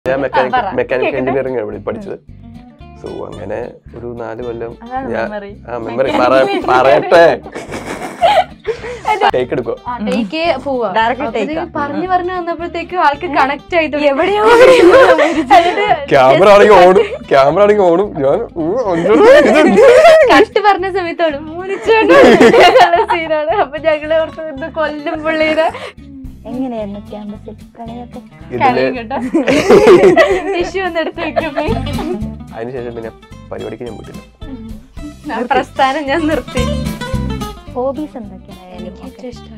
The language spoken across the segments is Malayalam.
ഞാൻ മെക്കാനിക് പറ. മെക്കാനിക്കൽ കേക്കട്ടെ. എഞ്ചിനീയറിംഗ് ആണ് ഇവിടെ പഠിച്ചത് സോ അങ്ങനെ ഒരു നാല് കൊല്ലം അതാണ് ഞാൻ memory. ആ മെമ്മറി Mechanical പറയട്ടെ ടേക്ക് എടുക്കോ ആ, take it പോവാ. Direct അപ്പൊ ഇത് take ആ. പറഞ്ഞു പറഞ്ഞു വന്നപ്പോഴത്തേക്കും ആൾക്ക് കണക്ട് ആയിട്ട് എവിടെയോ ക്യാമറ ആണെങ്കിൽ ഓടും ക്യാമറ ആണെങ്കിൽ ഓടും ഞാൻ ഊ, അഞ്ചെണ്ണം ഇതുണ്ട്. കട്ട് പറഞ്ഞ സമയത്തോട് മൂന്നിച്ചുകൊണ്ട് സീനാണ് അപ്പൊ ഞങ്ങള് ഓർത്ത് ഇത് കൊല്ലും പുള്ളിയുടെ എങ്ങനെയായിരുന്നു ക്യാമ്പസിൽ പ്രണയൊക്കെ ഇതില് കളയും കേട്ടോ ടിഷ്യൂ ഒന്ന് എടുത്ത് വെക്കും അതിനുശേഷം പിന്നെ പരിപാടിക്ക് ഞാൻ പോയിട്ടില്ല ആ പ്രസ്ഥാനം ഞാൻ നിർത്തി ഹോബീസ് എന്തൊക്കെയാണ് ഏറ്റവും ഇഷ്ടം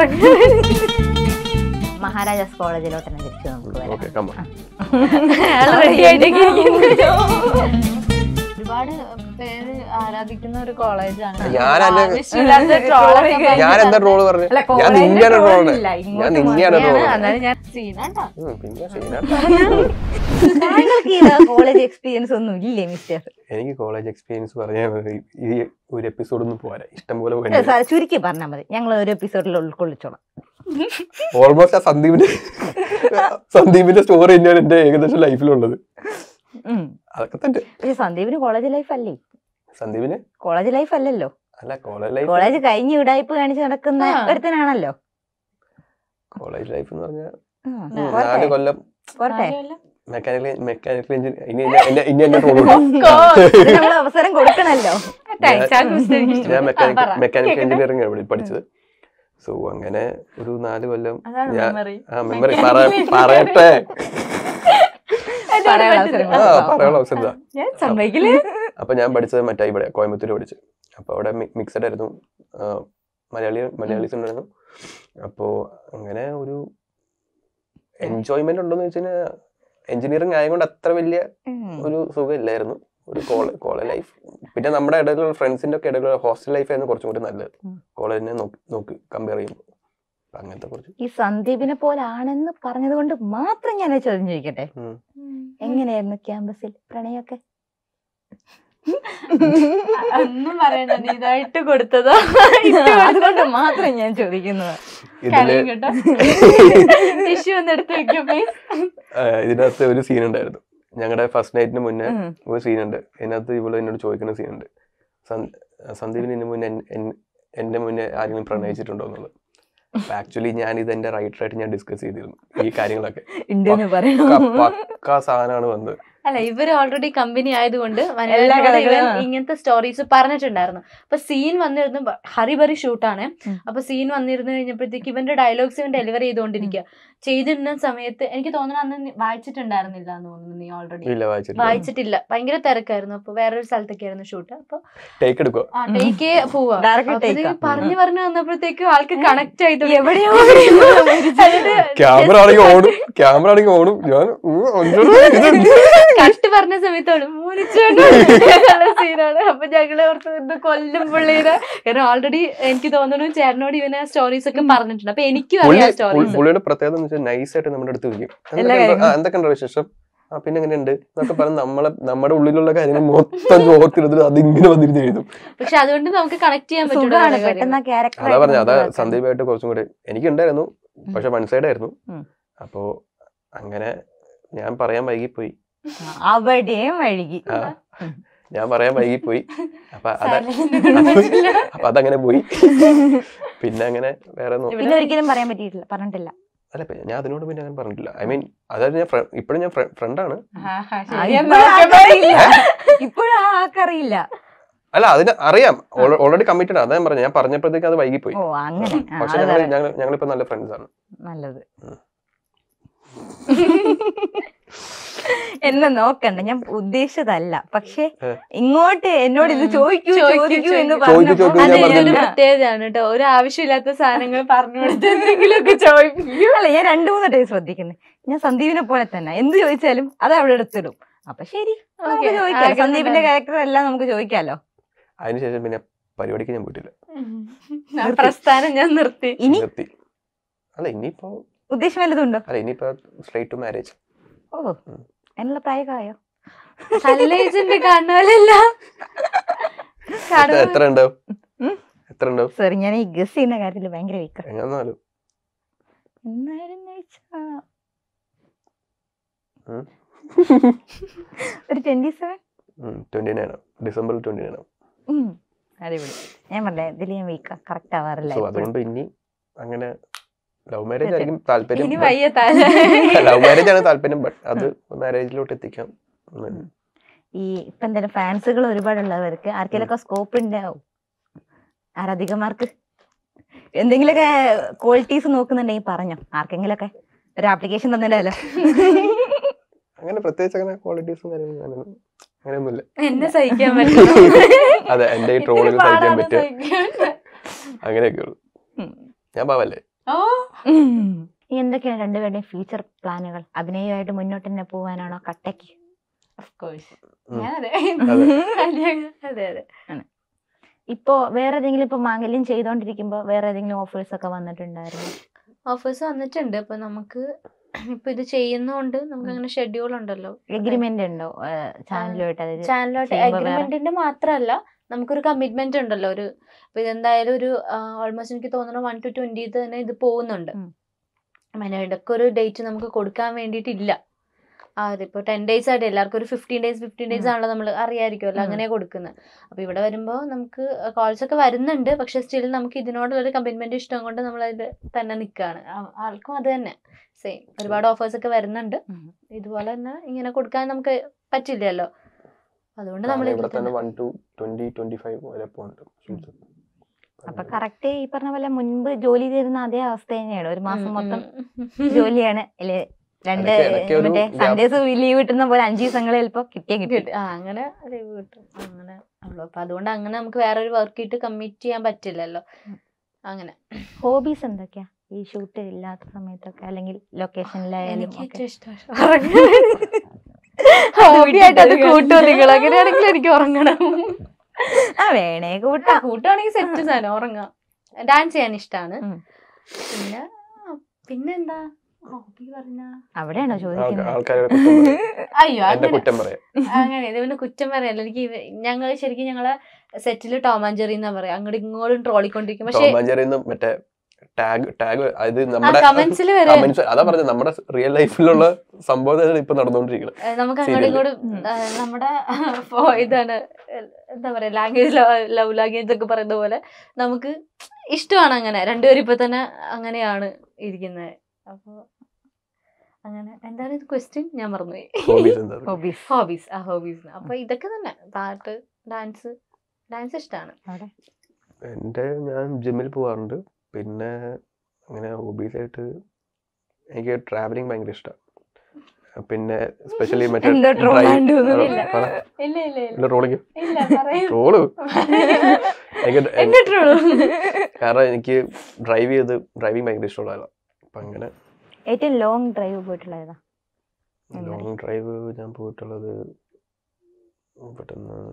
മഹാരാജാസ് കോളേജിലോട്ട് തന്നെ തിരിച്ചു നമുക്ക് വരാം ഓക്കെ കമ്മ അയാള് ready ആയിട്ടിരിക്കുന്നു. ഒരുപാട് പേര് ആരാധിക്കുന്ന ഒരു കോളേജാണ് ഞാൻ അതിന്റെ- ആവശ്യമില്ലാത്ത ട്രോളൊക്കെ ഞാൻ എന്താ ട്രോള് പറഞ്ഞു അല്ല, ഞാൻ college നിന്നെയാണ് troll ട്രോള് ഇല്ല, ഞാൻ ഇങ്ങോട്ട് നിന്നെയാണ് പറഞ്ഞതാണ്. ട്രോള് എന്നാലും ഞാൻ സീനാട്ടോ പിന്നെ ശരിയാ. താങ്കൾക്ക് ഈ കോളേജ് എക്സ്പീരിയൻസ് ഒന്നും ഇല്ലേ മിസ്റ്റർ എനിക്ക് കോളേജ് എക്സ്പീരിയൻസ് പറഞ്ഞാൽ മതി. ഈ ഒരു എപ്പിസോഡ് ഒന്നും പോരാ ഇഷ്ടം പോലെ പോയി ചുരുക്കി പറഞ്ഞാൽ മതി ഞങ്ങൾ ഒരു എപ്പിസോഡിൽ ഉൾക്കൊള്ളിച്ചോളാം ഓൾമോസ്റ്റ് ആ സന്ദീപിന്റെ സന്ദീപിന്റെ സ്റ്റോറി തന്നെയാണ് എന്റെ ഏകദേശം ലൈഫിലുള്ളത് ഉം. അതൊക്കെ തന്നെ പക്ഷെ സന്ദീപിന് കോളേജ് ലൈഫ് അല്ലേ സന്ദീപിന് കോളേജ് ലൈഫ് അല്ലല്ലോ അല്ല കോളേജ് ലൈഫ് കോളേജ് കഴിഞ്ഞ് ഉടായ്പ കാണിച്ച് നടക്കുന്ന ആ. ഒരുത്തനാണല്ലോ കോളേജ് ലൈഫ് എന്ന് പറഞ്ഞാൽ ഉം. ഉം, പോരട്ടെ? നാല് കൊല്ലം പോരട്ടെ മെക്കാനിക്കൽ മെക്കാനിക്കൽ എഞ്ചിനീയർ ഇനി എന്നെ- എന്നെ ഇനി എന്നെ ട്രോളും അതിന് നമ്മൾ അവസരം കൊടുക്കണല്ലോ ഞാൻ മെക്കാനിക്കൽ പറ. മെക്കാനിക്കൽ കേക്കട്ടെ. എഞ്ചിനീയറിംഗ് ആണ് ഇവിടെ പഠിച്ചത് സോ അങ്ങനെ ഒരു നാല് കൊല്ലം അതാണ് ഞാൻ- മെമ്മറി ആ മെമ്മറി പറയട്ടെ പറയാനുള്ള അവസരം ആ കൊടുക്കാം. പറയാനുള്ള അവസരം ഇതാ. ഞാൻ സമ്മതിക്കില്ല അപ്പൊ ഞാൻ പഠിച്ചത് മറ്റേ ഇവിടെ കോയമ്പത്തൂർ പഠിച്ചു അപ്പൊ അവിടെ മിക്സഡ് ആയിരുന്നു ആ, മലയാളി മലയാളീസ് ഉണ്ടായിരുന്നു അപ്പോ അങ്ങനെ ഒരു എൻജോയ്മെന്റ് ഉണ്ടോന്ന് വെച്ച് കഴിഞ്ഞാൽ എഞ്ചിനീയറിംഗ് ആയതുകൊണ്ട് അത്ര വലിയ ഉം. ഒരു സുഖം ഇല്ലായിരുന്നു ഒരു കോളേജ് കോളേജ് ലൈഫ് പിന്നെ നമ്മുടെ ഇടയിലുള്ള ഫ്രണ്ട്സിന്റെ ഒക്കെ ഇടയിലുള്ള ഹോസ്റ്റൽ ലൈഫ് ആയിരുന്നു കുറച്ചും കൂടി നല്ലത് ഉം. കോളേജിനെ നോക്കി നോക്കി കമ്പയർ ചെയ്യുമ്പോൾ അപ്പൊ അങ്ങനത്തെ കുറച്ച് ഈ സന്ദീപിനെ പോലാണെന്ന് പറഞ്ഞത് കൊണ്ട് മാത്രം ഞാൻ ഒരു ചോദ്യം ചോദിക്കട്ടെ ഉം. എങ്ങനെയായിരുന്നു ക്യാമ്പസിൽ പ്രണയൊക്കെ ഒന്നും പറയണ്ട നീ ഇതായിട്ട് കൊടുത്തതാ അതുകൊണ്ട് മാത്രം ഞാൻ ചോദിക്കുന്നത് ഇതില് കളയും കേട്ടോ ടിഷ്യൂ ഒന്ന് എടുത്ത് വെക്കും please. ആ, ഇതിനകത്ത് ഒരു സീൻ ഉണ്ടായിരുന്നു ഞങ്ങളുടെ ഫസ്റ്റ് നൈറ്റിന് മുന്നേ ഉം. ഒരു സീനുണ്ട് ഇതിനകത്ത് ഇവള് എന്നോട് ചോദിക്കുന്ന സീനുണ്ട് സന്ദീപിന് ഇതിന് മുന്നേ എൻ- എൻ- എന്റെ മുന്നേ ആരെങ്കിലും പ്രണയിച്ചിട്ടുണ്ടോ എന്നുള്ളത് ആക്ച്വലി ഞാൻ ഇത് എന്റെ റൈറ്ററായിട്ട് ഞാൻ ഡിസ്കസ് ചെയ്തിരുന്നു ഈ കാര്യങ്ങളൊക്കെ ഉണ്ടെന്ന് പറയണോ പക്ക- പക്കാ സാധനമാണ് വന്നത് അല്ല ഇവര് ഓൾറെഡി കമ്പനി ആയതുകൊണ്ട് എല്ലാ വനരാജനോട് കഥകളും, ഇവൻ ആ. ഇങ്ങനത്തെ സ്റ്റോറീസ് പറഞ്ഞിട്ടുണ്ടായിരുന്നു അപ്പൊ സീൻ വന്നിരുന്നു ബ- ഹറിബറി ഷൂട്ടാണ് ഉം. അപ്പൊ സീൻ വന്നിരുന്നു കഴിഞ്ഞപ്പോഴത്തേക്ക് ഇവന്റെ ഡയലോഗ്സ് ഇവൻ ഡെലിവറി ചെയ്തുകൊണ്ടിരിക്കുക ചെയ്തിരുന്ന സമയത്ത് എനിക്ക് തോന്നുന്നു അന്ന് നീ വായിച്ചിട്ടുണ്ടായിരുന്നില്ല എന്ന് തോന്നുന്നു നീ ഓൾറെഡി ഇല്ല വായിച്ചിട്ട് വായിച്ചിട്ടില്ല ഭയങ്കര തിരക്കായിരുന്നു അപ്പൊ വേറൊരു സ്ഥലത്തൊക്കെയായിരുന്നു ഷൂട്ട് അപ്പൊ ടേക്ക് എടുക്കോ ടേക്ക് പോവാ Direct അപ്പൊ ഇത് take ആ. പറഞ്ഞു പറഞ്ഞു വന്നപ്പോഴത്തേക്കും ആൾക്ക് കണക്ട് ആയിട്ട് എവിടെയോ ക്യാമറ ആണെങ്കിൽ ഓടും ക്യാമറ ആണെങ്കിൽ ഓടും ഞാൻ ഊ, അഞ്ചെണ്ണം ഇതുണ്ട്. കട്ട് പറഞ്ഞ സമയത്തോട് മൂന്നിച്ചുകൊണ്ട് സീനാണ് അപ്പൊ ഞങ്ങള് ഓർത്ത് ഇത് കൊല്ലും പുള്ളിയുടെ കാരണം ഓൾറെഡി എനിക്ക് തോന്നുന്നു ചേട്ടനോട് ഇവനെ സ്റ്റോറീസ് ഒക്കെ പറഞ്ഞിട്ടുണ്ട് അപ്പൊ എനിക്കും പുള്ളി അറിയാം പുള്ളി- സ്റ്റോറീസ് പുള്ളിയുടെ പ്രത്യേകത എന്ന് വെച്ചാൽ നൈസായിട്ട് നമ്മുടെ അടുത്ത് വിളിക്കും എല്ലാ എന്തൊക്കെയുണ്ട്? കാര്യങ്ങളും. ആ, എന്തൊക്കെയുണ്ട് വിശേഷം ആ പിന്നെ എങ്ങനെയുണ്ട് എന്നൊക്കെ പറഞ്ഞ് നമ്മളെ നമ്മുടെ ഉള്ളിലുള്ള കാര്യങ്ങൾ മൊത്തം ഓർത്തിരുന്നിട്ട് അതിങ്ങനെ വന്നിരുന്ന് എഴുതും പക്ഷെ അതുകൊണ്ട് നമുക്ക് കണക്ട് ചെയ്യാൻ പറ്റും സുഖമാണ് പെട്ടെന്ന് ക്യാരക്ടർ അതാ പറഞ്ഞ അതാ സന്ദീപായിട്ട് കുറച്ചും കൂടി എനിക്കുണ്ടായിരുന്നു പക്ഷെ വൺ സൈഡ് ആയിരുന്നു ഉം. അപ്പോ അങ്ങനെ ഞാൻ പറയാൻ വൈകിപ്പോയി അവിടെയും വഴുകി ആ ഞാൻ പറയാൻ വൈകിപ്പോയി അപ്പൊ അത Silent പറ്റില്ല. അപ്പൊ അതങ്ങനെ പോയി പിന്നെ അങ്ങനെ വേറെ നോ- പിന്നെ ഒരിക്കലും പറയാൻ പറ്റിയിട്ടില്ല പറഞ്ഞിട്ടില്ല അല്ല ഇപ്പൊ ഞാൻ അതിനോട് പിന്നെ അങ്ങനെ പറഞ്ഞിട്ടില്ല ഐ മീൻ അതായത് ഞാൻ ഇപ്പോഴും ഞാൻ ഫ്രണ്ടാണ് ആഹാ, ആ, ശരി, ഇപ്പോഴും എന്നാ okay, ആൾക്കറിയില്ല. ഇപ്പോഴും ആ ആൾക്കറിയില്ല അല്ല അതിന് അറിയാം ഓൾറെഡി കമ്മിറ്റഡ് അതാ ഞാൻ പറഞ്ഞു ഞാൻ പറഞ്ഞപ്പോഴത്തേക്ക് അത് വൈകിപ്പോയി ഓ അങ്ങനെ ആ, പക്ഷെ അത് ഞങ്ങൾ വേറെ. ഞങ്ങൾ ഞങ്ങളിപ്പോ നല്ല ഫ്രണ്ട്സ് ആണ് നല്ലത് ഉം. എന്നെ നോക്കണ്ട ഞാൻ ഉദ്ദേശിച്ചതല്ല പക്ഷെ ഏ. ഇങ്ങോട്ട് എന്നോട് ഇത് ഉം. ചോദിക്കൂ ചോദിക്കൂ, ചോദിക്കൂ എന്ന് ചോദിക്കൂ. പറഞ്ഞപ്പോ ചോദിക്കൂ, അത് ഞാൻ ഇതിന്റെ ഒരു പറഞ്ഞില്ല. പ്രത്യേകതയാണ് കേട്ടോ ഒരു ആവശ്യമില്ലാത്ത സാധനങ്ങൾ പറഞ്ഞു കൊടുത്ത് എന്തെങ്കിലുമൊക്കെ ചോദിപ്പിക്കും അല്ല ഞാൻ രണ്ടു മൂന്ന് ടൈം ശ്രദ്ധിക്കുന്നത് ഞാൻ സന്ദീപിനെ പോലെ തന്നെ എന്ത് ചോദിച്ചാലും അത് അവിടെ എടുത്തിടും അപ്പൊ ശരി നമുക്ക് Okay, ചോദിക്കാം ആകെ സന്ദീപിന്റെ നല്ല- ക്യാരക്ടർ എല്ലാം നമുക്ക് ചോദിക്കാലോ അതിനുശേഷം പിന്നെ പരിപാടിക്ക് ഞാൻ പോയിട്ടില്ല ആ പ്രസ്ഥാനം ഞാൻ നിർത്തി ഇനി നിർത്തി അല്ല ഇനിയിപ്പോ ഉദ്ദേശം വല്ലതുണ്ടോ അല്ല ഇനിയിപ്പോ സ്ട്രേറ്റ് ടു മാരേജ് ഓ അതിനുള്ള പ്രായമായോ നല്ല ഏജന്റ് കാണുമല്ല എത്ര ഉണ്ടാവും ഉം? എത്ര ഉണ്ടാവും സോറി ഞാൻ ഈ ഗസ് ചെയ്യുന്ന കാര്യത്തിൽ ഭയങ്കര വീക്കർ എങ്ങനെയാലും എന്നായിരുന്നു വെച്ചാ ഒരു twenty seven twenty nine December twenty nine അടിപൊളി ഞാൻ പറഞ്ഞേ ഇതിൽ ഞാൻ വീക്കാ കറക്റ്റ് ആവാറില്ല സോ എപ്പോഴും. അതുകൊണ്ട് ഇനി അങ്ങനെ ലവ് മാരേജ് ആയിരിക്കും താല്പര്യം ഇനി വയ്യ താഴെ ലവ് മാരേജ് ആണ് താല്പര്യം ബട്ട് അത് മാരേജിലോട്ട് എത്തിക്കാം എന്ന്. ഈ ഇപ്പൊ എന്തായാലും ഫാൻസുകൾ ഒരുപാടുള്ളവർക്ക് ആർക്കെങ്കിലൊക്കെ സ്കോപ്പ് ഉണ്ടാവും ആരാധികമാർക്ക് എന്തെങ്കിലുമൊക്കെ ക്വാളിറ്റീസ് നോക്കുന്നുണ്ടെങ്കിൽ പറഞ്ഞോ ആർക്കെങ്കിലൊക്കെ ഒരു ആപ്ലിക്കേഷൻ തന്നില്ലല്ലോ അങ്ങനെ പ്രത്യേകിച്ച് അങ്ങനെ ക്വാളിറ്റീസും കാര്യങ്ങളും അങ്ങനെ അങ്ങനെയൊന്നുമില്ല എന്നെ സഹിക്കാൻ പറ്റും അതെ എന്റെ ഈ ട്രോളുകൾ സഹിക്കാൻ പറ്റുക അങ്ങനെയൊക്കെ ഉള്ളു ഞാൻ പാവല്ലേ ഓ ഈ എന്തൊക്കെയാണ് രണ്ടുപേരുടെയും ഫ്യൂച്ചർ പ്ലാനുകൾ അഭിനയമായിട്ട് മുന്നോട്ട് തന്നെ പോവാനാണോ കട്ടയ്ക്ക് ഓഫ് കോഴ്സ് ഉം. ഞാനതെ അതെ. അതെ അതെ ഇപ്പോ വേറെ ഏതെങ്കിലും ഇപ്പൊ മാംഗല്യം ചെയ്തോണ്ടിരിക്കുമ്പോ വേറെ ഏതെങ്കിലും ഓഫേഴ്സ് ഒക്കെ വന്നിട്ടുണ്ടായിരുന്നു ഓഫേഴ്സ് വന്നിട്ടുണ്ട് ഇപ്പൊ നമുക്ക് ഇപ്പൊ ഇത് ചെയ്യുന്നോണ്ട് നമുക്ക് അങ്ങനെ ഷെഡ്യൂൾ ഉണ്ടല്ലോ എഗ്രിമെന്റ് ഉണ്ടോ ചാനലുമായിട്ട് അതായത് ചാനലോട്ട് ചെയ്യുമ്പോ വേറെ- അഗ്രിമെന്റിന്റെ മാത്രമല്ല നമുക്കൊരു കമ്മിറ്റ്മെന്റ് ഉണ്ടല്ലോ ഒരു ഇപ്പൊ ഇതെന്തായാലും ഒരു ഓൾമോസ്റ്റ് എനിക്ക് തോന്നുന്നു വൺ ടു ട്വന്റി തന്നെ ഇത് പോകുന്നുണ്ട് ഉം. അങ്ങനെ ഇടയ്ക്ക് ഒരു ഡേറ്റ് നമുക്ക് കൊടുക്കാൻ വേണ്ടിയിട്ടില്ല ആ അതിപ്പോ ടെൻ ഡേയ്സ് ആയിട്ട് എല്ലാവർക്കും ഒരു ഫിഫ്റ്റീൻ ഡേയ്സ് ഫിഫ്റ്റീൻ ഡേയ്സ് ഉം. ആണല്ലോ നമ്മൾ അറിയാമായിരിക്കുമല്ലോ ഉം. അങ്ങനെ കൊടുക്കുന്നത് അപ്പൊ ഇവിടെ വരുമ്പോൾ നമുക്ക് കോൾസ് ഒക്കെ വരുന്നുണ്ട് പക്ഷെ സ്റ്റിൽ നമുക്ക് ഇതിനോടുള്ളൊരു കമ്മിറ്റ്മെന്റ് ഇഷ്ടം കൊണ്ട് നമ്മൾ അതിൽ തന്നെ നിൽക്കുകയാണ് ആൾക്കും അത് തന്നെ സെയിം ഒരുപാട് ഓഫേഴ്സ് ഒക്കെ വരുന്നുണ്ട് ഉം. ഇതുപോലെ തന്നെ ഇങ്ങനെ കൊടുക്കാൻ നമുക്ക് പറ്റില്ലല്ലോ അതുകൊണ്ട് നമ്മൾ ഇവിടെ തന്നെ one two twenty twenty five വരെ പോകുന്നുണ്ട് അപ്പൊ കറക്റ്റ് ഈ പറഞ്ഞ പോലെ മുൻപ് ജോലി ചെയ്തിരുന്ന അതേ അവസ്ഥ തന്നെയാണ് ഒരു മാസം മൊത്തം ജോലിയാണ് അല്ലെ രണ്ട് ഇടയ്ക്ക് ഇടയ്ക്ക് ഒരു മറ്റേ gap. സൺഡേസ് ലീവ് കിട്ടുന്ന പോലെ അഞ്ചു ദിവസങ്ങളിൽ ചിലപ്പോ കിട്ടിയ കിട്ടി കിട്ടും. ആ അങ്ങനെ ലീവ് കിട്ടും അങ്ങനെ ഉള്ളു അപ്പൊ അതുകൊണ്ട് അങ്ങനെ നമുക്ക് വേറെ ഒരു വർക്ക് ഇട്ട് കമ്മിറ്റ് ചെയ്യാൻ പറ്റില്ലല്ലോ അങ്ങനെ ഹോബീസ് എന്തൊക്കെയാ ഈ ഷൂട്ട് ഇല്ലാത്ത സമയത്തൊക്കെ അല്ലെങ്കിൽ ലൊക്കേഷനിലായാലും എനിക്ക് ഒക്കെ ഏറ്റവും ഇഷ്ടം ഹോബിയായിട്ട് അത് കൂട്ടുമോ നിങ്ങൾ അങ്ങനെയാണെങ്കിൽ എനിക്ക് ഉറങ്ങണം ആ വേണേ കൂട്ടാ കൂട്ടുവാണെങ്കിൽ സെറ്റ് സാധനം ഉറങ്ങാം ഡാൻസ് ചെയ്യാൻ ഇഷ്ടമാണ് ഉം. പിന്നെ ആ, പിന്നെന്താ ഹോബി പറഞ്ഞ അവിടെയാണോ ചോദിക്കുന്നത് ആൾക്കാരെ കുറ്റം പറയും. അയ്യോ എന്റെ അങ്ങനെ കുറ്റം പറയാം അങ്ങനെ ഇതിന് കുറ്റം പറയല്ല എനിക്ക് ഞങ്ങൾ ശരിക്കും ഞങ്ങളെ സെറ്റില് ടോമാഞ്ചെറി എന്നാ പറയാ അങ്ങോട്ടും ഇങ്ങോട്ടും ട്രോളിക്കൊണ്ടിരിക്കും പക്ഷെ ടോമാഞ്ചേരിന്ന് മറ്റേ ടാഗ് ടാഗ് അത് ആ നമ്മുടെ കമന്റ്സിൽ വരെ കമന്റ്സ് അതാ പറഞ്ഞത് നമ്മുടെ റിയൽ ലൈഫിലുള്ള സംഭവം തന്നെ ഇപ്പൊ നടന്നുകൊണ്ടിരിക്കുന്നത് ഏ, നമുക്ക് അങ്ങോട്ടും Serial. ഇങ്ങോട്ടും ഉം. ഏ, നമ്മുടെ ഫോ- ഇതാണ് ഏ, എന്താ പറയാ ലാംഗ്വേജ് ലവ് ലാംഗ്വേജ് ഒക്കെ പറയുന്ന പോലെ നമുക്ക് ഇഷ്ടമാണ് അങ്ങനെ രണ്ടുപേരും ഇപ്പൊ തന്നെ അങ്ങനെയാണ് ഇരിക്കുന്നത് അപ്പൊ അങ്ങനെ എന്താണ് ഇത് ക്വസ്റ്റ്യൻ ഞാൻ മറന്നുപോയി ഹോബീസ് എന്താ ഹോബീസ് ഹോബീസ് ആ ഹോബീസ് അപ്പൊ ഇതൊക്കെ തന്നെ പാട്ട് ഡാൻസ് ഡാൻസ് ഇഷ്ടമാണ് അവിടെ എൻ്റെ ഞാൻ ജിമ്മിൽ പോവാറുണ്ട് പിന്നെ അങ്ങനെ hobbies ആയിട്ട് എനിക്ക് ട്രാവലിംഗ് ഭയങ്കര ഇഷ്ടമാണ് പിന്നെ സ്പെഷ്യലി മറ്റേ എന്തോ troll ആണ്ട് തോന്നുന്നു. ഇല്ല പറ. ഇല്ല ഇല്ല ഇല്ല ഇല്ല ട്രോളിങ് ഇല്ല പറയൂ ട്രോള് എനിക്ക് ഡ- എന്നെ ട്രോളൂ കാരണം എനിക്ക് ഡ്രൈവ് ചെയ്ത് ഡ്രൈവിംഗ് ഭയങ്കര ഇഷ്ടമുള്ളതാണ് അപ്പം അങ്ങനെ ഏറ്റവും ലോങ് ഡ്രൈവ് പോയിട്ടുള്ള ഏതാ എന്താ? ലോങ് ഡ്രൈവ് ഞാൻ പോയിട്ടുള്ളത് പെട്ടെന്ന്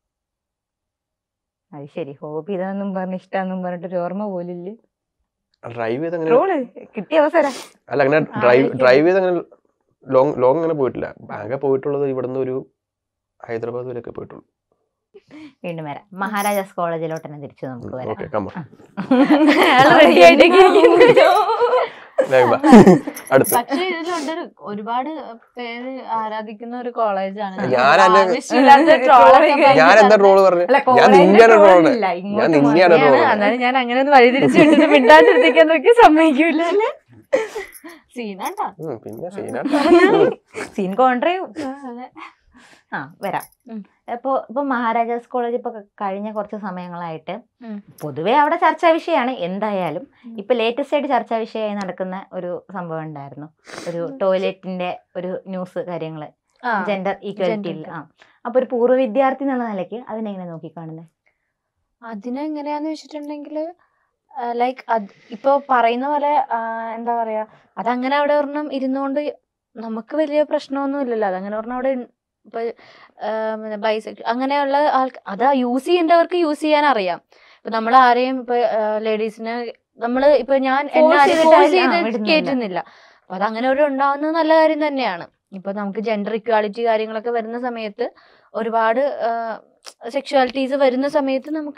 അത് ശരി ഹോബി ഇതാന്നും പറഞ്ഞ് ഇഷ്ടാന്നും പറഞ്ഞിട്ട് ഒരു ഓർമ്മ പോലില്ല ഡ്രൈവ് ചെയ്ത് അങ്ങനെ ട്രോള് കിട്ടിയ അവസരം അല്ല അങ്ങനെ ഡ്രൈവ് ആയിരിക്കും. ഡ്രൈവ് ചെയ്ത് അങ്ങനെ ലോങ് ലോങ് അങ്ങനെ പോയിട്ടില്ല ആകെ പോയിട്ടുള്ളത് ഇവിടുന്ന് ഒരു ഹൈദരാബാദ് വരെയൊക്കെ പോയിട്ടുള്ളൂ വീണ്ടും വരാം മഹാരാജാസ് കോളേജിലോട്ട് തന്നെ തിരിച്ചു നമുക്ക് വരാം ഓക്കെ കമ്മ അയാൾ റെഡി ആയിട്ടൊക്കെ ഇരിക്കുന്നു. അടുത്ത് പക്ഷെ ഇതിലുണ്ടൊരു ഒരുപാട് പേര് ആരാധിക്കുന്ന ഒരു കോളേജാണ് ഞാൻ അതിന്റെ- ആവശ്യമില്ലാത്ത troll ഒക്കെ ഞാൻ എന്താ ട്രോള് പറഞ്ഞു ഞാൻ നിന്നെയാണ് ട്രോള് ഞാൻ നിന്നെയാണ് ഞാൻ- ട്രോള് അതാണ് ഞാൻ അങ്ങനെ ഒന്ന് വഴിതിരിച്ചു വിട്ടിട്ട് മിണ്ടാണ്ടിരിക്കാൻ നോക്കി സമ്മതിക്കൂല അല്ലേ സീനാട്ടാ പിന്നെ സീനാ സീൻ കോൺട്രയും അതെ. ആ വരാം ഉം. ഇപ്പൊ ഇപ്പൊ മഹാരാജാസ് കോളേജ് ഇപ്പൊ കഴിഞ്ഞ കുറച്ച് സമയങ്ങളായിട്ട് ഉം. പൊതുവെ അവിടെ ചർച്ചാ വിഷയമാണ് എന്തായാലും ഉം. ഇപ്പൊ ലേറ്റസ്റ്റ് ആയിട്ട് ചർച്ചാ വിഷയമായി നടക്കുന്ന ഒരു സംഭവം ഉണ്ടായിരുന്നു ഒരു ടോയ്ലറ്റിന്റെ ഒരു ന്യൂസ് കാര്യങ്ങള് ആ, ജെൻഡർ ഈക്വാലിറ്റി Gender ആ അപ്പൊ ഒരു പൂർവ്വ വിദ്യാർത്ഥി എന്നുള്ള നിലയ്ക്ക് അതിനെങ്ങനെ നോക്കിക്കാണുന്നത് അതിനെങ്ങനെയാന്ന് വെച്ചിട്ടുണ്ടെങ്കിൽ ലൈക്ക് അത് ഇപ്പൊ പറയുന്ന പോലെ ആ, എന്താ പറയാ അതങ്ങനെ അവിടെ ഒരെണ്ണം ഇരുന്നുകൊണ്ട് നമുക്ക് വലിയ പ്രശ്നമൊന്നും ഇല്ലല്ലോ അതങ്ങനെ ഒരെണ്ണം അവിടെ ഇൺ- ഇപ്പൊ ബൈസെക്ട് അങ്ങനെയുള്ള ആൾ അത് യൂസ് ചെയ്യേണ്ടവർക്ക് യൂസ് ചെയ്യാൻ അറിയാം ഇപ്പൊ നമ്മൾ ആരെയും ഇപ്പൊ ലേഡീസിന് നമ്മൾ ഇപ്പൊ ഞാൻ എന്നെ ആരെയും ചെയ്തിട്ട് force ആ, ചെയ്ത് വിടുന്നില്ല. കേറ്റുന്നില്ല അപ്പൊ അതങ്ങനെ ഒരു ഉണ്ടാവുന്നത് നല്ല കാര്യം തന്നെയാണ് ഇപ്പൊ നമുക്ക് ജെൻഡർ ഇക്വാലിറ്റി കാര്യങ്ങളൊക്കെ വരുന്ന സമയത്ത് ഒരുപാട് സെക്ഷുവാലിറ്റീസ് വരുന്ന സമയത്ത് നമുക്ക്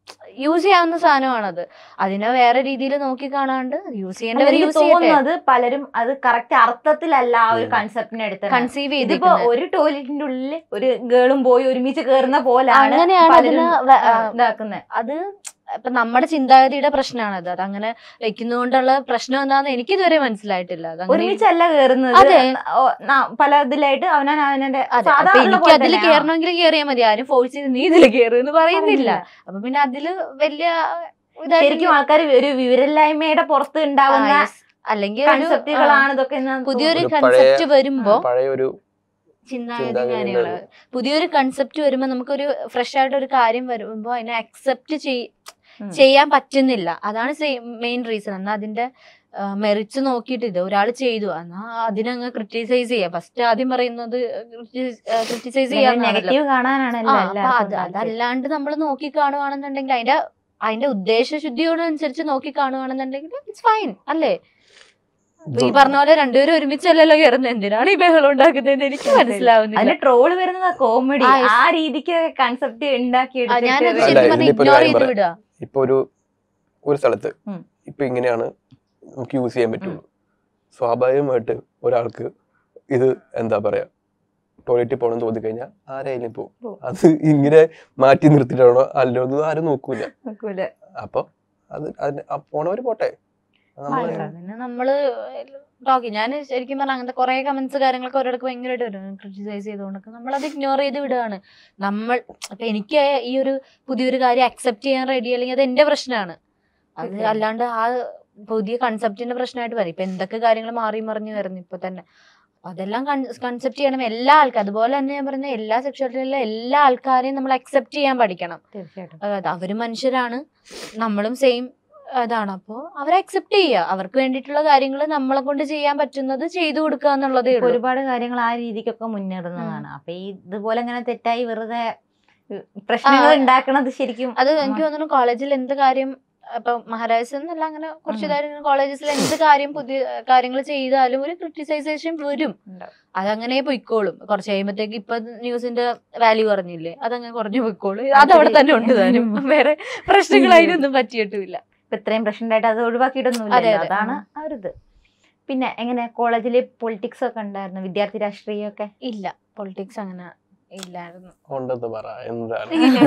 യൂസ് ചെയ്യാവുന്ന സാധനമാണത് അതിനെ വേറെ രീതിയിൽ നോക്കി കാണാണ്ട് യൂസ് ചെയ്യേണ്ടവർ എനിക്ക് യൂസ് ചെയ്യട്ടെ തോന്നുന്നത് പലരും അത് കറക്റ്റ് അർത്ഥത്തിലല്ല ആ ഒരു ഉം. കൺസെപ്റ്റിനെ എടുത്തത് കൺസീവ് ഇതിപ്പോ ചെയ്തിരിക്കുന്നത് ഒരു ടോയ്ലറ്റിന്റെ ഉള്ളിൽ ഒരു ഗേളും പോയി ഒരുമിച്ച് കേറുന്ന പോലാണ് അങ്ങനെയാണ് പലരും, അതിന് വ- ആ, ഇതാക്കുന്നത് അത് ഇപ്പൊ നമ്മുടെ ചിന്താഗതിയുടെ പ്രശ്നമാണത് അത് അങ്ങനെ വെക്കുന്നതുകൊണ്ടുള്ള പ്രശ്നം എന്താന്ന് എനിക്ക് ഇതുവരെ മനസ്സിലായിട്ടില്ല അത് അങ്ങനെ ഒരുമിച്ചല്ല കേറുന്നത് അതെ. ഓ, ന- പല ഇതിലായിട്ട് അവനാൻ അവനെ അതെ അപ്പൊ എനിക്ക് അതിൽ കയറണമെങ്കിൽ കയറിയാൽ മതി ആരും ഫോഴ്സ് ചെയ്ത് നീ ഇതിൽ കയറും എന്ന് പറയുന്നില്ല അപ്പൊ പിന്നെ അതില് വലിയ ഇതായിട്ട് ശരിക്കും ആൾക്കാർ ഒരു വിവരമില്ലായ്മയുടെ പുറത്ത് ആ, ഉണ്ടാവുന്ന yes. അല്ലെങ്കിൽ ഒരു, കൺസെപ്റ്റുകളാണ് ഇതൊക്കെ എന്ന് ആ, പുതിയൊരു ഒരു പഴയ- കൺസെപ്റ്റ് വരുമ്പോ പഴയ ഒരു ചിന്താഗതി ചിന്താഗതി കാര്യങ്ങള് പുതിയൊരു കൺസെപ്റ്റ് വരുമ്പോ നമുക്കൊരു ഫ്രഷ് ആയിട്ട് ഒരു കാര്യം വരുമ്പോ അതിനെ അക്സെപ്റ്റ് ഉം. ചെയ്യാൻ പറ്റുന്നില്ല അതാണ് മെയിൻ റീസൺ എന്നാ അതിന്റെ മെറിറ്റ്സ് നോക്കിയിട്ട് ഇത് ഒരാൾ ചെയ്തു എന്നാ അതിനങ്ങ് ക്രിട്ടിസൈസ് ചെയ്യാം ഫസ്റ്റ് ആദ്യം പറയുന്നത് ക്രിട്ടിസൈസ് ചെയ്യാന്നാണല്ലോ നെഗറ്റീവ് കാണാനാണല്ലോ ആ, അപ്പൊ എല്ലാവർക്കും അത് താല്പര്യം. അതല്ലാണ്ട് നമ്മൾ നോക്കി കാണുവാണെന്നുണ്ടെങ്കിൽ അതിന്റെ അതിന്റെ ഉദ്ദേശശുദ്ധിയോടനുസരിച്ച് നോക്കി കാണുവാണെന്നുണ്ടെങ്കിൽ ഇറ്റ്സ് ഫൈൻ അല്ലേ ഇപ്പൊ ഈ പറഞ്ഞ പോലെ രണ്ടുപേരും ഒരുമിച്ചല്ലല്ലോ കയറുന്നത് എന്തിനാണ് ഈ ബഹളം ഉണ്ടാക്കുന്നത് എനിക്ക് മനസ്സിലാവുന്നില്ല അതിന് ട്രോള് വരുന്നത് കോമഡി ആ, yes. ആ രീതിക്ക് കൺസെപ്റ്റ് ഉണ്ടാക്കി ആ, ഞാനത് എടുത്തിട്ട് അല്ല, ശരിക്കും പറഞ്ഞാൽ ഇതിലിപ്പോ ഒരു ഇഗ്നോർ കാര്യം ചെയ്ത് പറയാം. വിടുക ഇപ്പൊ ഒരു ഒരു സ്ഥലത്ത് ഉം. ഇപ്പൊ ഇങ്ങനെയാണ് നമുക്ക് യൂസ് ചെയ്യാൻ പറ്റുള്ളൂ സ്വാഭാവികമായിട്ട് ഒരാൾക്ക് ഇത് എന്താ പറയാ ടോയ്ലറ്റിൽ പോകണം തോന്നി കഴിഞ്ഞാൽ ആരായാലും പോകും പോവും. അത് ഇങ്ങനെ മാറ്റി നിർത്തിയിട്ടാണോ അല്ലൊന്നും ആരും നോക്കൂല നോക്കൂല. അപ്പൊ അത് അതിന് ആ പോണവര് പോട്ടെ അത് നമ്മള് അല്ല. പിന്നെ നമ്മള് ടോക്കി ഞാൻ ശരിക്കും പറഞ്ഞാൽ അങ്ങനത്തെ കുറെ കമന്റ്സ് കാര്യങ്ങളൊക്കെ ഒരിടക്ക് ഭയങ്കരമായിട്ട് വരും ക്രിട്ടിസൈസ് ചെയ്തുകൊണ്ടൊക്കെ നമ്മളത് ഇഗ്നോർ ചെയ്ത് വിടുകയാണ് നമ്മൾ ഇപ്പൊ എനിക്ക് ഈ ഒരു പുതിയൊരു കാര്യം അക്സെപ്റ്റ് ചെയ്യാൻ റെഡി അല്ലെങ്കിൽ അത് എന്റെ പ്രശ്നമാണ് അത് തീർച്ചയായും. അല്ലാണ്ട് ആ പുതിയ കൺസെപ്റ്റിന്റെ പ്രശ്നമായിട്ട് വരും ഇപ്പൊ എന്തൊക്കെ കാര്യങ്ങൾ മാറി മറിഞ്ഞു വരുന്നു ഇപ്പൊ തന്നെ അതെല്ലാം കൺസെപ്റ്റ് ചെയ്യണം എല്ലാ ആൾക്കാരും അതുപോലെ തന്നെ ഞാൻ പറഞ്ഞ എല്ലാ സെക്ഷുവാലിറ്റിയിലുള്ള എല്ലാ ആൾക്കാരെയും നമ്മൾ അക്സെപ്റ്റ് ചെയ്യാൻ പഠിക്കണം തീർച്ചയായിട്ടും അതായത് അവര് മനുഷ്യരാണ് നമ്മളും സെയിം അതാണ് അപ്പോൾ അവരെ അക്സെപ്റ്റ് ചെയ്യുക അവർക്ക് വേണ്ടിയിട്ടുള്ള കാര്യങ്ങൾ നമ്മളെ കൊണ്ട് ചെയ്യാൻ പറ്റുന്നത് ചെയ്തു കൊടുക്കുക എന്നുള്ളതേ ഇപ്പൊ ഉള്ളൂ ഒരുപാട് കാര്യങ്ങൾ ആ രീതിക്കൊക്കെ മുന്നേറുന്നതാണ് അപ്പൊ ഈ ഇതുപോലെ ഇങ്ങനെ തെറ്റായി വെറുതെ ഉം, പ്രശ്നങ്ങൾ ആ. ഉണ്ടാക്കണത് ശരിക്കും അത് എനിക്ക് തോന്നുന്നു കോളേജിൽ എന്ത് കാര്യം ഇപ്പൊ മഹാരാജസ് എന്നല്ല അങ്ങനെ കുറച്ച് ഉം. കാര്യം കോളേജസിൽ എന്ത് കാര്യം പുതിയ കാര്യങ്ങൾ ചെയ്താലും ഒരു ക്രിട്ടിസൈസേഷൻ വരും ഉണ്ടാവും. അതങ്ങനെ പൊയ്ക്കോളും കുറച്ച് കഴിയുമ്പോഴത്തേക്ക് ഇപ്പൊ ന്യൂസിന്റെ വാല്യൂ കുറഞ്ഞില്ലേ അതങ്ങനെ കുറഞ്ഞു പൊയ്ക്കോളും അതവിടെ തന്നെ ഉണ്ട് താനും വേറെ പ്രശ്നങ്ങൾ അതിനൊന്നും പറ്റിയിട്ടുമില്ല ഇപ്പൊ ഇത്രയും പ്രശ്നമായിട്ട് അത് ഒഴിവാക്കിയിട്ടൊന്നുമില്ല അതെ, അതെ. അതാണ് ആ ഒരു ഇത് പിന്നെ എങ്ങനെ കോളേജിൽ പൊളിറ്റിക്സ് ഒക്കെ ഉണ്ടായിരുന്നു വിദ്യാർത്ഥി രാഷ്ട്രീയമൊക്കെ ഇല്ല പൊളിറ്റിക്സ് അങ്ങനെ ഇല്ലായിരുന്നു ഉണ്ടെന്ന് പറ എന്താണ്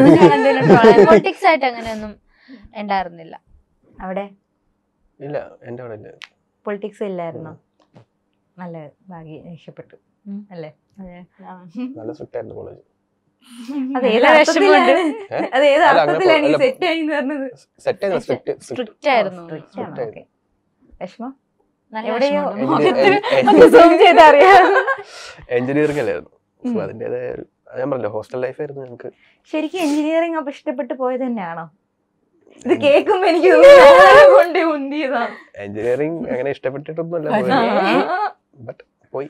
പൊളിറ്റിക്സ് ആയിട്ട് അങ്ങനെയൊന്നും ഉണ്ടായിരുന്നില്ല അവിടെ ഇല്ല എന്റെ അവിടെ ഇല്ല പൊളിറ്റിക്സ് ഇല്ലായിരുന്നു നല്ല ഭാഗ്യം രക്ഷപ്പെട്ടു ഉം. അല്ലേ നല്ല സ്ട്രിക്റ്റ് ആയിരുന്നു കോളേജ് അത് നല്ല ഏത് വിഷമമുണ്ട്. അർത്ഥത്തിലാണ് ഏ? അത് ഏത് അല്ല, അങ്ങനെ അർത്ഥത്തിലാണ് ഈ അല്ല, സെറ്റ് ആയി പറഞ്ഞത് സെറ്റ് ആയിരുന്നു സ്ട്രിക്റ്റ് സ്ട്രിക്റ്റ് ആയിരുന്നു Strict ആണ്, Strict okay. വിഷമം നല്ല എവിടെയോ വിഷമമുണ്ട്. ഒന്ന് zoom ചെയ്ത് അറിയാം എഞ്ചിനീയറിംഗ് അല്ലായിരുന്നു ഉം. So അതിന്റേതായ ഒരു- അത് ഞാൻ പറഞ്ഞല്ലോ ഹോസ്റ്റൽ ലൈഫ് ആയിരുന്നു ഞങ്ങൾക്ക് ശരിക്കും എഞ്ചിനീയറിംഗ് അപ്പൊ ഇഷ്ടപ്പെട്ട് പോയത് തന്നെയാണോ ഇത് കേൾക്കുമ്പോ എനിക്ക് തോന്നുന്നു കൊണ്ട് ഉന്തിയതാ എഞ്ചിനീയറിംഗ് അങ്ങനെ ഇഷ്ടപ്പെട്ടിട്ടൊന്നുമല്ല ബട്ട് പോയി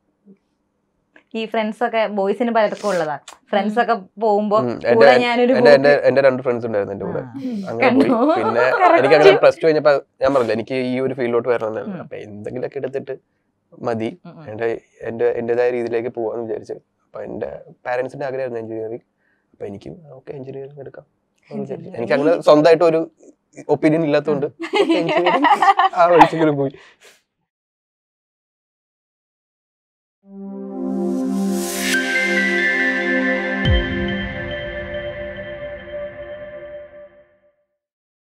ഈ ഫ്രണ്ട്സ് ഒക്കെ ബോയ്സിന് പലർക്കും ഉള്ളതാ ഫ്രണ്ട്സ് ഒക്കെ പോകുമ്പോ ഉം. കൂടെ എന്റെ ഞാനൊരു എന്റെ എന്റെ എന്റെ രണ്ട് ഫ്രണ്ട്സ് ഉണ്ടായിരുന്നു എന്റെ കൂടെ അങ്ങനെ പോയി കണ്ടോ? പിന്നെ Correct. എനിക്ക് അങ്ങനെ പ്ലസ് ടു കഴിഞ്ഞപ്പോ ഞാൻ പറഞ്ഞില്ല എനിക്ക് ഈ ഒരു ഫീൽഡിലോട്ട് വരണമെന്നല്ല ഉം. അപ്പൊ എന്തെങ്കിലുമൊക്കെ എടുത്തിട്ട് മതി ഉം, ഉം. എന്റെ എന്റെ എന്റേതായ രീതിയിലേക്ക് പോവാന്ന് വിചാരിച്ചു അപ്പൊ എന്റെ പാരന്റ്സിന്റെ ആഗ്രഹമായിരുന്നു എഞ്ചിനീയറിംഗ് അപ്പൊ എനിക്ക് ഓക്കെ എഞ്ചിനീയറിംഗ് എടുക്കാം എന്ന് വിചാരിച്ചു. എനിക്ക് അങ്ങനെ സ്വന്തമായിട്ട് ഒരു ഒപ്പീനിയൻ ഇല്ലാത്തതുകൊണ്ട് engineering ആ വഴിക്കെങ്കിലും പോയി